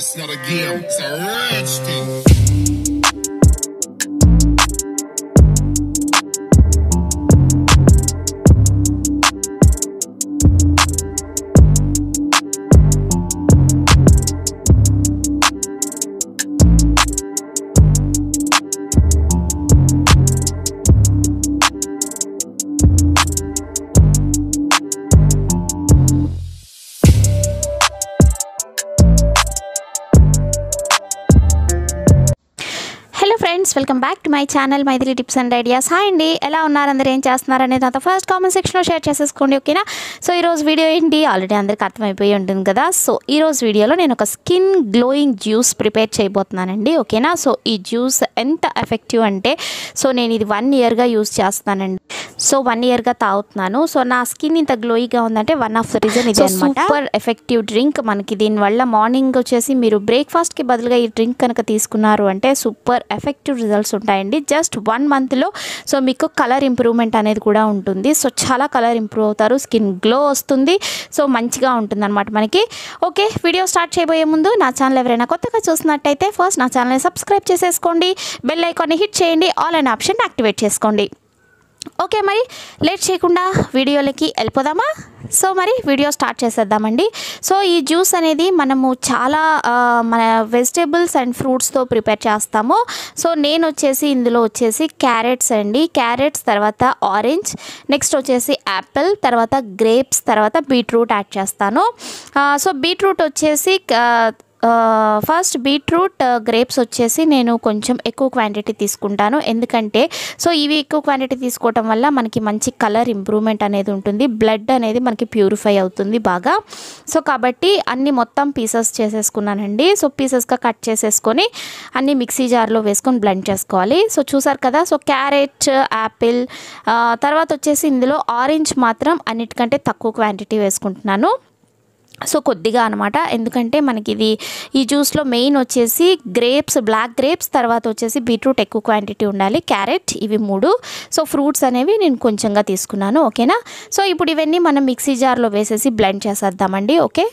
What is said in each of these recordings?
It's not a game, it's a rich thing. Hello friends welcome back to my channel Mythili tips and ideas hi అండి ఎలా ఉన్నారు అందరు ఏం చేస్తున్నారు అనేది నాతో ఫస్ట్ కామెంట్ సెక్షన్లో షేర్ చేసేసుకోండి ఓకేనా సో ఈరోజు వీడియో ఏంటి ఆల్రెడీ అందరికి అర్థమైపోయి ఉంటుంది కదా సో ఈరోజు వీడియోలో నేను ఒక స్కిన్ గ్లోయింగ్ జ్యూస్ ప్రిపేర్ చేయబోతున్నానండి ఓకేనా సో ఈ జ్యూస్ ఎంత ఎఫెక్టివ్ అంటే సో నేను ఇది వన్ ఇయర్గా యూస్ చేస్తానండి సో వన్ ఇయర్గా తాగుతున్నాను సో నా స్కిన్ ఇంత గ్లోయిగా ఉందంటే వన్ ఆఫ్ ద రీజన్ ఇది అనమాట సూపర్ ఎఫెక్టివ్ డ్రింక్ మనకి దీనివల్ల మార్నింగ్ వచ్చేసి మీరు బ్రేక్ఫాస్ట్కి బదులుగా ఈ డ్రింక్ కనుక తీసుకున్నారు అంటే సూపర్ ఎఫెక్టివ్ రిజల్ట్స్ ఉంటాయండి జస్ట్ వన్ మంత్లో సో మీకు కలర్ ఇంప్రూవ్మెంట్ అనేది కూడా ఉంటుంది సో చాలా కలర్ ఇంప్రూవ్ అవుతారు స్కిన్ గ్లో వస్తుంది సో మంచిగా ఉంటుంది అనమాట మనకి ఓకే వీడియో స్టార్ట్ చేయబోయే ముందు నా ఛానల్ ఎవరైనా కొత్తగా చూసినట్టయితే ఫస్ట్ నా ఛానల్ని సబ్స్క్రైబ్ చేసేసుకోండి బెల్ ఐకాన్ని హిట్ చేయండి ఆల్ అనే ఆప్షన్ యాక్టివేట్ చేసుకోండి ఓకే మరి లేట్ చేయకుండా వీడియోలకి వెళ్ళిపోదామా సో మరి వీడియో స్టార్ట్ చేసేద్దామండి సో ఈ జ్యూస్ అనేది మనము చాలా ఆ, మన వెజిటేబుల్స్ అండ్ ఫ్రూట్స్తో ప్రిపేర్ చేస్తాము సో నేను వచ్చేసి ఇందులో వచ్చేసి క్యారెట్స్ అండి క్యారెట్స్ తర్వాత ఆరెంజ్ నెక్స్ట్ వచ్చేసి యాపిల్ తర్వాత గ్రేప్స్ తర్వాత బీట్రూట్ యాడ్ చేస్తాను ఆ, సో బీట్రూట్ వచ్చేసి ఆ, ఫస్ట్ బీట్రూట్ గ్రేప్స్ వచ్చేసి నేను కొంచెం ఎక్కువ క్వాంటిటీ తీసుకుంటాను ఎందుకంటే సో ఇవి ఎక్కువ క్వాంటిటీ తీసుకోవటం వల్ల మనకి మంచి కలర్ ఇంప్రూవ్మెంట్ అనేది ఉంటుంది బ్లడ్ అనేది మనకి ప్యూరిఫై అవుతుంది బాగా సో కాబట్టి అన్ని మొత్తం పీసెస్ చేసేసుకున్నానండి సో పీసెస్గా కట్ చేసేసుకొని అన్ని మిక్సీ జార్లో వేసుకొని బ్లెండ్ చేసుకోవాలి సో చూసారు కదా సో క్యారెట్ యాపిల్ తర్వాత వచ్చేసి ఇందులో ఆరెంజ్ మాత్రం అన్నిటికంటే తక్కువ క్వాంటిటీ వేసుకుంటున్నాను సో కొద్దిగా అనమాట ఎందుకంటే మనకి ఇది ఈ జ్యూస్లో మెయిన్ వచ్చేసి గ్రేప్స్ బ్లాక్ గ్రేప్స్ తర్వాత వచ్చేసి బీట్రూట్ ఎక్కువ క్వాంటిటీ ఉండాలి క్యారెట్ ఇవి మూడు సో ఫ్రూట్స్ అనేవి నేను కొంచెంగా తీసుకున్నాను ఓకేనా సో ఇప్పుడు ఇవన్నీ మనం మిక్సీ జార్లో వేసేసి బ్లెండ్ చేసేద్దామండి ఓకే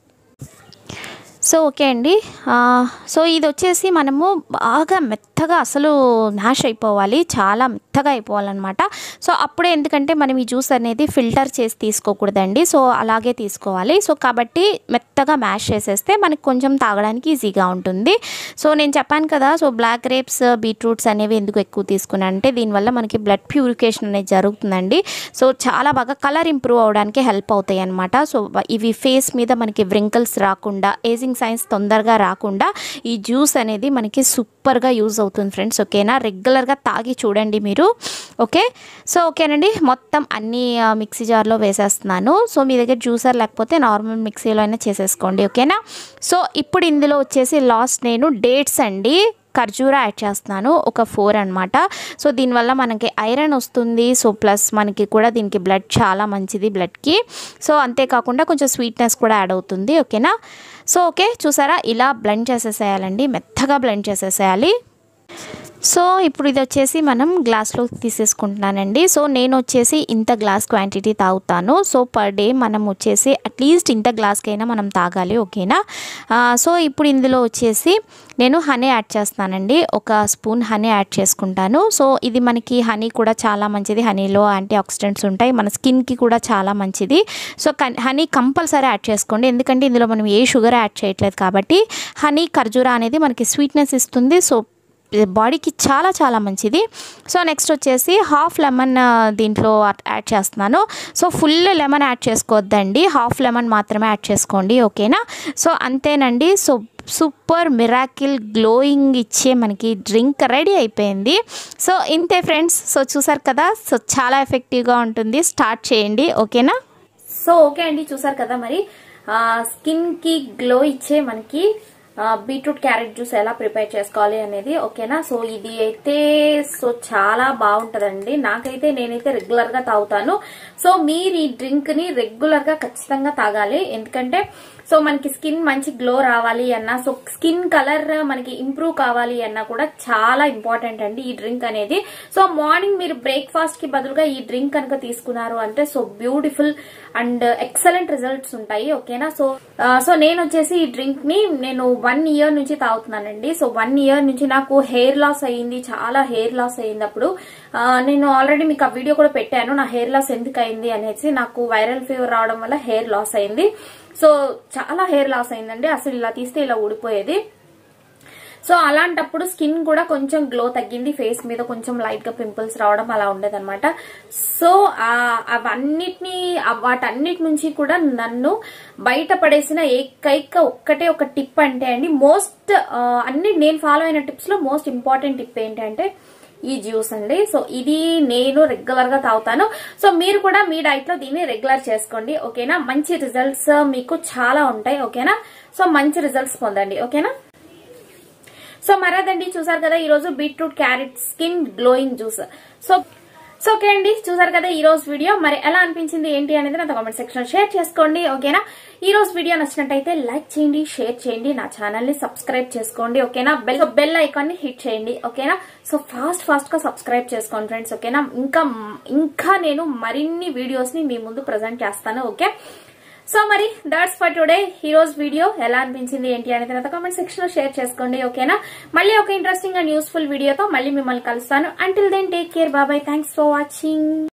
సో ఓకే అండి ఆ, సో ఇది వచ్చేసి మనము బాగా మెత్తగా అసలు మ్యాష్ అయిపోవాలి చాలా మెత్తగా అయిపోవాలన్నమాట సో అప్పుడే ఎందుకంటే మనం ఈ జ్యూస్ అనేది ఫిల్టర్ చేసి తీసుకోకూడదండి సో అలాగే తీసుకోవాలి సో కాబట్టి మెత్తగా మ్యాష్ చేసేస్తే మనకి కొంచెం తాగడానికి ఈజీగా ఉంటుంది సో నేను చెప్పాను కదా సో బ్లాక్ గ్రేప్స్ బీట్రూట్స్ అనేవి ఎందుకు ఎక్కువ తీసుకున్నాను అంటే దీనివల్ల మనకి బ్లడ్ ప్యూరిఫికేషన్ అనేది జరుగుతుందండి సో చాలా బాగా కలర్ ఇంప్రూవ్ అవడానికి హెల్ప్ అవుతాయి అనమాట సో ఇవి ఫేస్ మీద మనకి వ్రింకల్స్ రాకుండా ఏజింగ్ సైన్స్ తొందరగా రాకుండా ఈ జ్యూస్ అనేది మనకి సూపర్గా యూజ్ అవుతుంది ఫ్రెండ్స్ ఓకేనా రెగ్యులర్గా తాగి చూడండి మీరు ఓకే సో ఓకేనండి మొత్తం అన్ని ఆ, మిక్సీ జార్లో వేసేస్తున్నాను సో మీ దగ్గర జ్యూసర్ లేకపోతే నార్మల్ మిక్సీలో అయినా చేసేసుకోండి ఓకేనా సో ఇప్పుడు ఇందులో వచ్చేసి లాస్ట్ నేను డేట్స్ అండి ఖర్జూరా యాడ్ చేస్తున్నాను ఒక ఫోర్ అనమాట సో దీనివల్ల మనకి ఐరన్ వస్తుంది సో ప్లస్ మనకి కూడా దీనికి బ్లడ్ చాలా మంచిది బ్లడ్కి సో అంతేకాకుండా కొంచెం స్వీట్నెస్ కూడా యాడ్ అవుతుంది ఓకేనా సో ఓకే చూసారా ఇలా బ్లెండ్ చేసేసేయాలండి మెత్తగా బ్లెండ్ చేసేసేయాలి సో ఇప్పుడు ఇది వచ్చేసి మనం గ్లాస్లో తీసేసుకుంటున్నానండి సో నేను వచ్చేసి ఇంత గ్లాస్ క్వాంటిటీ తాగుతాను సో పర్ డే మనం వచ్చేసి అట్లీస్ట్ ఇంత గ్లాస్కైనా మనం తాగాలి ఓకేనా ఆ, సో ఇప్పుడు ఇందులో వచ్చేసి నేను హనీ యాడ్ చేస్తానండి ఒక స్పూన్ హనీ యాడ్ చేసుకుంటాను సో ఇది మనకి హనీ కూడా చాలా మంచిది హనీలో యాంటీ ఆక్సిడెంట్స్ ఉంటాయి మన స్కిన్కి కూడా చాలా మంచిది సో హనీ కంపల్సరీ యాడ్ చేసుకోండి ఎందుకంటే ఇందులో మనం ఏ షుగర్ యాడ్ చేయట్లేదు కాబట్టి హనీ ఖర్జూరా అనేది మనకి స్వీట్నెస్ ఇస్తుంది సో బాడీకి చాలా చాలా మంచిది సో నెక్స్ట్ వచ్చేసి హాఫ్ లెమన్ ఆ, దీంట్లో యాడ్ చేస్తున్నాను సో ఫుల్ లెమన్ యాడ్ చేసుకోవద్దండి హాఫ్ లెమన్ మాత్రమే యాడ్ చేసుకోండి ఓకేనా సో అంతేనండి సో సూపర్ మిరాకిల్ గ్లోయింగ్ ఇచ్చే మనకి డ్రింక్ రెడీ అయిపోయింది సో ఇంతే ఫ్రెండ్స్ సో చూసారు కదా సో చాలా ఎఫెక్టివ్గా ఉంటుంది స్టార్ట్ చేయండి ఓకేనా సో ఓకే అండి చూసారు కదా మరి స్కిన్ కి గ్లో ఇచ్చే మనకి బీట్రూట్ క్యారెట్ జ్యూస్ ఎలా ప్రిపేర్ చేసుకోవాలి అనేది ఓకేనా సో ఇది అయితే సో చాలా బాగుంటదండి నాకైతే నేనైతే రెగ్యులర్ గా తాగుతాను సో మీరు ఈ డ్రింక్ ని రెగ్యులర్ గా ఖచ్చితంగా తాగాలి ఎందుకంటే సో మనకి స్కిన్ మంచి గ్లో రావాలి అన్నా సో స్కిన్ కలర్ మనకి ఇంప్రూవ్ కావాలి అన్నా కూడా చాలా ఇంపార్టెంట్ అండి ఈ డ్రింక్ అనేది సో మార్నింగ్ మీరు బ్రేక్ఫాస్ట్ కి బదులుగా ఈ డ్రింక్ కనుక తీసుకున్నారు అంటే so beautiful and excellent results ఉంటాయి ఓకేనా సో ఆ, సో నేను వచ్చేసి ఈ డ్రింక్ ని నేను వన్ ఇయర్ నుంచి తాగుతున్నానండి సో వన్ ఇయర్ నుంచి నాకు హెయిర్ లాస్ అయ్యింది చాలా హెయిర్ లాస్ అయ్యింది అప్పుడు ఆ, నేను ఆల్రెడీ మీకు ఆ వీడియో కూడా పెట్టాను నా హెయిర్ లాస్ ఎందుకు అయింది అనేసి నాకు వైరల్ ఫీవర్ రావడం వల్ల హెయిర్ లాస్ అయింది సో చాలా హెయిర్ లాస్ అయిందండి అసలు ఇలా తీస్తే ఇలా ఊడిపోయేది సో అలాంటప్పుడు స్కిన్ కూడా కొంచెం గ్లో తగ్గింది ఫేస్ మీద కొంచెం లైట్ గా పింపుల్స్ రావడం అలా ఉండేదన్నమాట సో ఆ అవన్నిటిని ఆ వాటన్నిటి నుంచి కూడా నన్ను బయటపడేసిన ఏకైక ఒక్కటే ఒక టిప్ అంటే అండి మోస్ట్ అన్ని నేను ఫాలో అయిన టిప్స్ లో మోస్ట్ ఇంపార్టెంట్ టిప్ ఏంటంటే ఈ జ్యూస్ అండి సో ఇది నేను రెగ్యులర్ గా తాగుతాను సో మీరు కూడా మీ డైట్ లో దీన్ని రెగ్యులర్ చేసుకోండి ఓకేనా మంచి రిజల్ట్స్ మీకు చాలా ఉంటాయి ఓకేనా సో మంచి రిజల్ట్స్ పొందండి ఓకేనా సో మరదండి చూసారు కదా ఈ రోజు beetroot carrot skin glowing juice so so okay అండి చూసారు కదా ఈ రోజు వీడియో మరి ఎలా అనిపించింది ఏంటి అనేది నాతో కామెంట్ సెక్షన్ లో షేర్ చేసుకోండి ఓకేనా ఈ రోజు వీడియో నచ్చినట్టయితే లైక్ చేయండి షేర్ చేయండి నా ఛానల్ ని సబ్స్క్రైబ్ చేసుకోండి ఓకేనా బెల్ బెల్ ఐకాన్ ని హిట్ చేయండి ఓకేనా సో ఫాస్ట్ ఫాస్ట్ గా సబ్స్క్రైబ్ చేసుకోండి ఫ్రెండ్స్ ఓకేనా ఇంకా ఇంకా నేను మరిన్ని వీడియోస్ ని మీ ముందు ప్రజెంట్ చేస్తాను ఓకే సో మరి దాట్స్ ఫర్ టుడే ఈ రోజు వీడియో ఎలా అనిపించింది ఏంటి అనేది నాతో కామెంట్ సెక్షన్ లో షేర్ చేసుకోండి ఓకేనా మళ్ళీ ఒక ఇంట్రెస్టింగ్ అండ్ యూస్ఫుల్ వీడియోతో మళ్ళీ మిమ్మల్ని కలుస్తాను అంటిల్ దెన్ టేక్ కేర్ బాబాయ్ థ్యాంక్స్ ఫర్ వాచింగ్